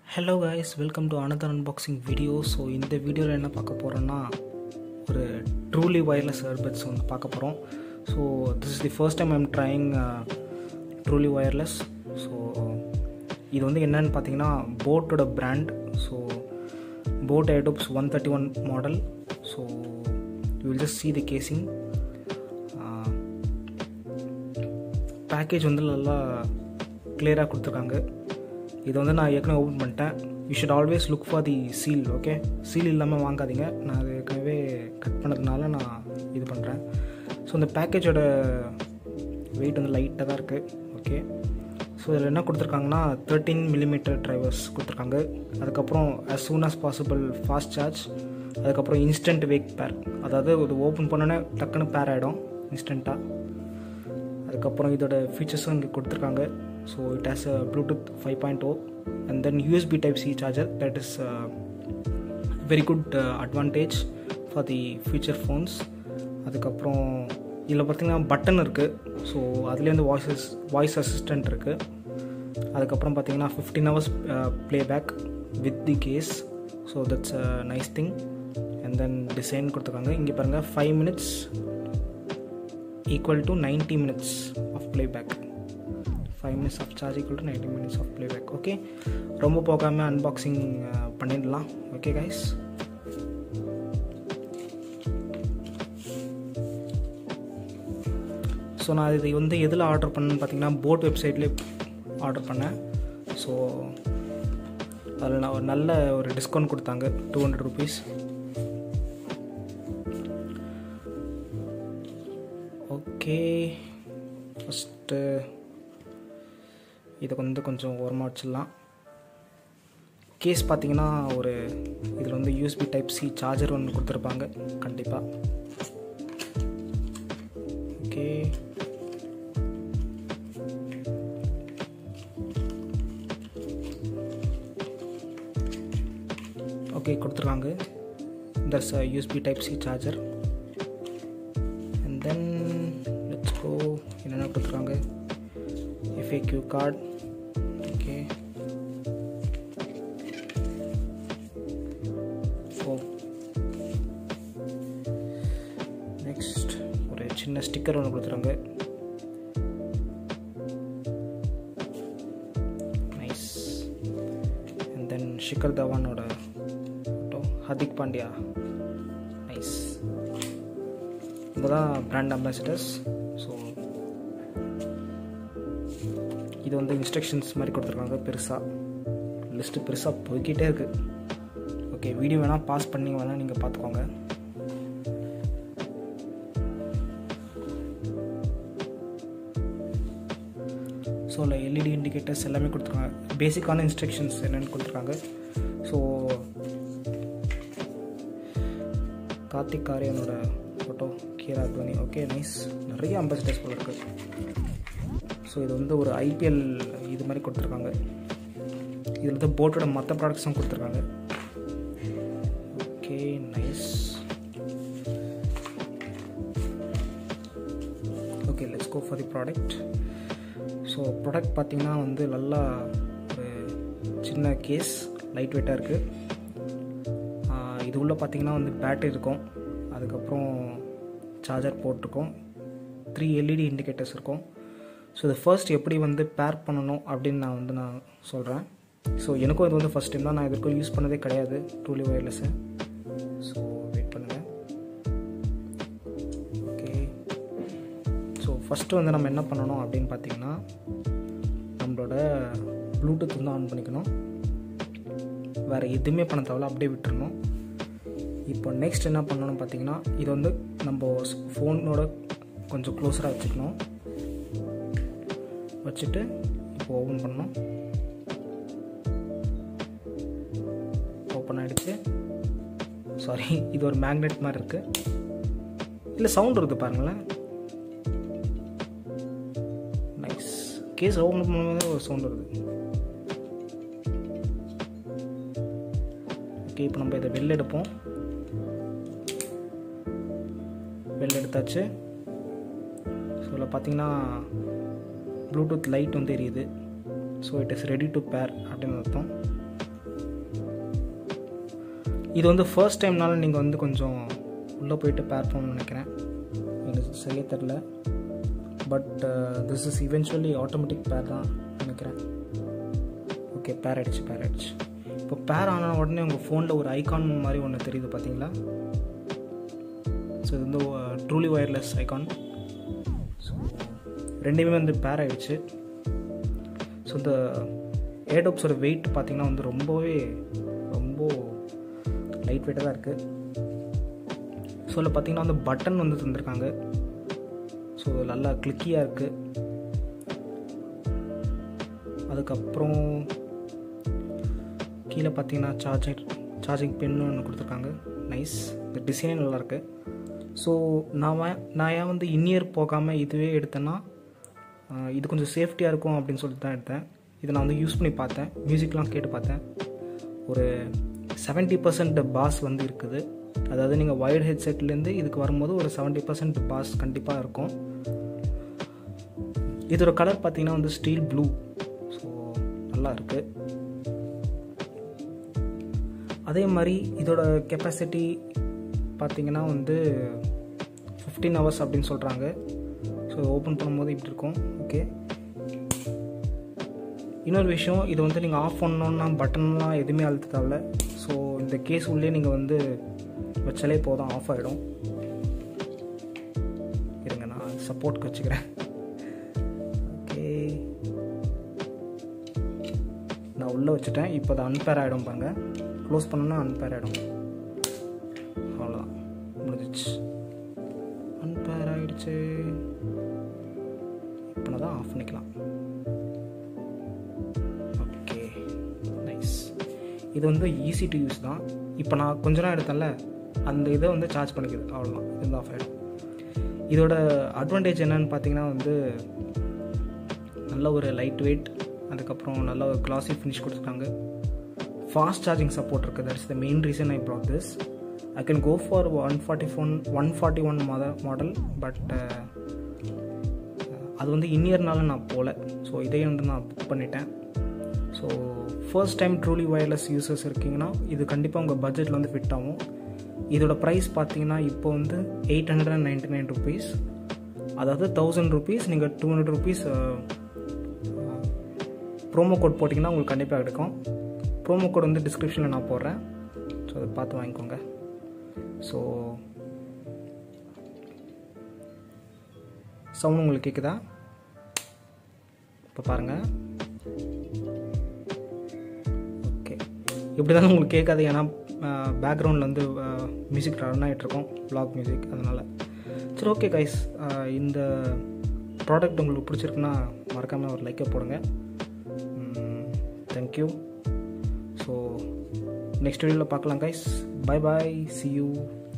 hello guys welcome to another unboxing video so இந்த வீடியோவில் என்ன பார்க்க போகிறோன்னா ஒரு ட்ரூலி ஒயர்லெஸ் ஏர்பட்ஸ் வந்து பார்க்க போகிறோம் so this is the first time I'm trying truly wireless so இது வந்து என்னன்னு பார்த்தீங்கன்னா போட்டோட brand so boAt Airdopes one thirty one model so you will just see the casing package வந்து நல்லா கிளியராக கொடுத்துருக்காங்க இது வந்து நான் ஏற்கனவே ஓப்பன் பண்ணிட்டேன் you should always look for the seal okay seal இல்லாமல் வாங்காதீங்க நான் அது ஏற்கனவே கட் பண்ணதுனால நான் இது பண்ணுறேன் ஸோ இந்த பேக்கேஜோட வெயிட் வந்து லைட்டாக தான் இருக்குது ஓகே ஸோ இதில் என்ன கொடுத்துருக்காங்கன்னா தேர்ட்டீன் மில்லிமீட்டர் ட்ரைவர்ஸ் கொடுத்துருக்காங்க அதுக்கப்புறம் as soon as possible fast charge அதுக்கப்புறம் இன்ஸ்டன்ட் வேக் பேர் அதாவது இது ஓப்பன் பண்ணோன்னே டக்குன்னு பேர் ஆகிடும் இன்ஸ்டண்ட்டாக அதுக்கப்புறம் இதோட ஃபீச்சர்ஸும் இங்கே கொடுத்துருக்காங்க so it has a Bluetooth five point O and then USB type C charger that is very good advantage for the future phones அதுக்கப்புறம் இதில் பார்த்தீங்கன்னா பட்டன் இருக்குது ஸோ அதுலேயே வந்து வாய்ஸஸ் வாய்ஸ் அசிஸ்டண்ட் இருக்குது அதுக்கப்புறம் பார்த்தீங்கன்னா fifteen hours playback with the case so that's a nice thing and then design கொடுத்துருக்காங்க இங்கே பாருங்கள் five minutes equal to 90 minutes of playback 5 minutes of charge equal to 90 minutes of playback okay ரொம்ப போகாமல் unboxing பண்ணிடலாம் okay guys so நான் இது வந்து எதில் ஆர்டர் பண்ணேன்னு பார்த்தீங்கன்னா போட் வெப்சைட்லேயே ஆர்டர் பண்ணேன் ஸோ அதில் நான் ஒரு நல்ல ஒரு டிஸ்கவுண்ட் கொடுத்தாங்க two hundred rupees okay first இதை வந்து கொஞ்சம் ஓரமாக வச்சிடலாம் கேஸ் பார்த்தீங்கன்னா ஒரு இதில் வந்து யூஎஸ்பி டைப் சி சார்ஜர் ஒன்று கொடுத்துருப்பாங்க கண்டிப்பாக ஓகே ஓகே கொடுத்துருக்காங்க that's USB type C charger and then let's go என்னென்ன கொடுத்துருக்காங்க FAQ card okay oh next ஒரு சின்ன ஸ்டிக்கர் ஒன்று கொடுத்துருக்காங்க நைஸ் அண்ட் தென் ஷிகர் தவானோட ஃபோட்டோ ஹர்திக் பாண்டியா நைஸ் இவங்க தான் பிராண்ட் அம்பாசிடர்ஸ் ஸோ இது வந்து இன்ஸ்ட்ரக்ஷன்ஸ் மாதிரி கொடுத்துருக்காங்க பெருசாக லிஸ்ட்டு பெருசாக போய்கிட்டே இருக்குது ஓகே வீடியோ வேணால் பாஸ் பண்ணி வேணால் நீங்கள் பார்த்துக்கோங்க ஸோ இல்லை எல்இடி இண்டிகேட்டர்ஸ் எல்லாமே கொடுத்துருக்காங்க பேசிக்கான இன்ஸ்ட்ரக்ஷன்ஸ் என்னென்னு கொடுத்துருக்காங்க ஸோ கார்த்திக் ஆரியனோட photo Kiara Advani okay nice நிறைய அம்பாசிடர்ஸ் போல இருக்குது ஸோ இது வந்து ஒரு ஐபிஎல் இது மாதிரி கொடுத்துருக்காங்க இதில் வந்து போட்டோட மற்ற ப்ராடக்ட்ஸும் கொடுத்துருக்காங்க okay nice okay let's go for the product so product பார்த்தீங்கன்னா வந்து நல்லா ஒரு சின்ன கேஸ் லைட் வெயிட்டாக இருக்குது இது உள்ளே பார்த்தீங்கன்னா வந்து பேட்டரி இருக்கும் அதுக்கப்புறம் சார்ஜர் போட்டிருக்கோம் த்ரீ எல்இடி இண்டிகேட்டர்ஸ் இருக்கும் ஸோ இது ஃபர்ஸ்ட் எப்படி வந்து பேர் பண்ணணும் அப்படின்னு நான் வந்து நான் சொல்கிறேன் ஸோ எனக்கும் இது வந்து ஃபஸ்ட் டைம் தான் நான் இதுக்கும் யூஸ் பண்ணதே கிடையாது டூலி ஒயர்லெஸ்ஸு ஸோ வெயிட் பண்ணுங்கள் ஓகே ஸோ ஃபஸ்ட்டு வந்து நம்ம என்ன பண்ணணும் அப்படின்னு பார்த்தீங்கன்னா நம்மளோட ப்ளூடூத் வந்து ஆன் பண்ணிக்கணும் வேறு எதுவுமே பண்ண தேவையில்ல அப்படியே விட்டுறணும் இப்போ நெக்ஸ்ட் என்ன பண்ணணும்னு பார்த்தீங்கன்னா இது வந்து நம்ம ஃபோனோட கொஞ்சம் க்ளோஸராக வச்சுக்கணும் வச்சுட்டு இப்போ ஓப்பன் பண்ணணும் ஓப்பன் ஆகிடுச்சு சாரி இது ஒரு மேக்னெட் மாதிரி இருக்குது இல்லை சவுண்ட் வருது பாருங்களேன் நைஸ் கேஸ் ஓப்பன் பண்ணும்போது ஒரு சவுண்ட் வருது ஓகே இப்போ நம்ம இதை வெளில எடுப்போம் வெளில எடுத்தாச்சு ஸோ இதில் பார்த்தீங்கன்னா ப்ளூடூத் லைட் வந்து எரியுது so it is ready to pair அப்படின்னு அர்த்தம் இது வந்து ஃபர்ஸ்ட் டைம்னால நீங்கள் வந்து கொஞ்சம் உள்ளே போயிட்டு பேர் பண்ணணும்னு நினைக்கிறேன் எனக்கு சரியாக தெரில but this is eventually automatic pair தான் நினைக்கிறேன் ஓகே பேர் ஆயிடுச்சு பேர் ஆயிடுச்சு இப்போ பேர் ஆன உடனே உங்கள் ஃபோனில் ஒரு ஐகான் மாதிரி ஒன்று தெரியுது பார்த்தீங்களா ஸோ இது வந்து ட்ரூலி ஒயர்லெஸ் ஐகான் ஸோ ரெண்டுமே வந்து பேர் ஆயிடுச்சு ஸோ இந்த ஏடோப்ஸோட வெயிட் பார்த்திங்கன்னா வந்து ரொம்பவே ரொம்ப லைட் வெயிட்டாக தான் இருக்குது ஸோ இதில் பார்த்தீங்கன்னா வந்து பட்டன் வந்து தந்திருக்காங்க ஸோ நல்லா கிளிக்கியாக இருக்குது அதுக்கப்புறம் கீழே பார்த்தீங்கன்னா சார்ஜர் சார்ஜிங் பென்னு ஒன்று கொடுத்துருக்காங்க நைஸ் இந்த டிசைனே நல்லாயிருக்கு ஸோ நான் வா- நான் ஏன் வந்து இன்இயர் போகாமல் இதுவே எடுத்தேன்னா ஆஹ், இது கொஞ்சம் சேஃப்டியாக இருக்கும் அப்படின்னு சொல்லிட்டு தான் எடுத்தேன் இதை நான் வந்து யூஸ் பண்ணி பார்த்தேன் மியூசிக்லாம் கேட்டு பார்த்தேன் ஒரு 70% பர்சன்ட் பாஸ் வந்து இருக்குது அதாவது நீங்கள் ஒயர்ட் ஹெட்செட்லேருந்து இதுக்கு வரும்போது ஒரு 70% பர்சன்ட் பாஸ் கண்டிப்பாக இருக்கும் இதோட கலர் பார்த்தீங்கன்னா வந்து ஸ்டீல் ப்ளூ ஸோ நல்லா இருக்குது அதே மாதிரி இதோட கெப்பாசிட்டி பார்த்தீங்கன்னா வந்து ஃபிஃப்டீன் ஹவர்ஸ் அப்படின்னு சொல்கிறாங்க ஸோ ஓப்பன் பண்ணும்போது இப்படி இருக்கும் ஓகே இன்னொரு விஷயம் இது வந்து நீங்கள் ஆஃப் பண்ணோன்னா பட்டன்லாம் எதுவுமே அழுத்த தேவையில்ல ஸோ இந்த கேஸ் உள்ளே நீங்கள் வந்து வச்சாலே போதும் ஆஃப் ஆகிடும் இருங்க நான் சப்போர்ட்க்கு வச்சுக்கிறேன் ஓகே நான் உள்ளே வச்சுட்டேன் இப்போ அது அன்பேர் ஆகிடும் பாருங்க க்ளோஸ் பண்ணோன்னா அன்பேர் ஆகிடும் அவ்வளோதான் முடிஞ்சிச்சு அன்பேர் ஆகிடுச்சு இப்போ நான் தான் ஆஃப் பண்ணிக்கலாம் ஓகே நைஸ் இது வந்து ஈஸி டு யூஸ் தான் இப்போ நான் கொஞ்ச நேரம் எடுத்தேன்ல அந்த இதை வந்து சார்ஜ் பண்ணிக்குது அவ்வளோதான் இது வந்து ஆஃப் ஆகிடும் இதோட அட்வான்டேஜ் என்னன்னு பார்த்தீங்கன்னா வந்து நல்ல ஒரு லைட் வெயிட் அதுக்கப்புறம் நல்ல ஒரு கிளாசி ஃபினிஷ் கொடுத்துருக்காங்க ஃபாஸ்ட் சார்ஜிங் சப்போர்ட் இருக்குது that's the main reason I bought this I can go for one forty phone one forty one model but அது வந்து இன்இயர்னால நான் போகல ஸோ இதையே வந்து நான் புக் பண்ணிட்டேன் so first time truly wireless users இருக்கீங்கன்னா இது கண்டிப்பாக உங்கள் பட்ஜெட்டில் வந்து ஃபிட் ஆகும் இதோட ப்ரைஸ் பார்த்தீங்கன்னா இப்போ வந்து eight hundred and ninety nine rupees அதாவது தௌசண்ட் ருபீஸ் நீங்கள் two hundred rupees promo code போட்டிங்கன்னா உங்களுக்கு கண்டிப்பாக கிடைக்கும் ப்ரோமோ கோட் வந்து டிஸ்கிரிப்ஷனில் நான் போடுறேன் ஸோ அதை பார்த்து வாங்கிக்கோங்க ஸோ சவுண்ட் உங்களுக்கு கேட்குதா இப்போ பாருங்கள் ஓகே இப்படி தான் உங்களுக்கு கேட்காது ஏன்னா பேக்ரவுண்டில் வந்து மியூசிக் ரன் ஆகிட்ருக்கோம் ப்ளாக் மியூசிக் அதனால் சரி ஓகே கைஸ் இந்த ப்ராடக்ட் உங்களுக்கு பிடிச்சிருக்குன்னா மறக்காமல் ஒரு லைக்கை போடுங்க தேங்க்யூ ஸோ நெக்ஸ்ட் வீடியோவில் பார்க்கலாம் guys bye bye see you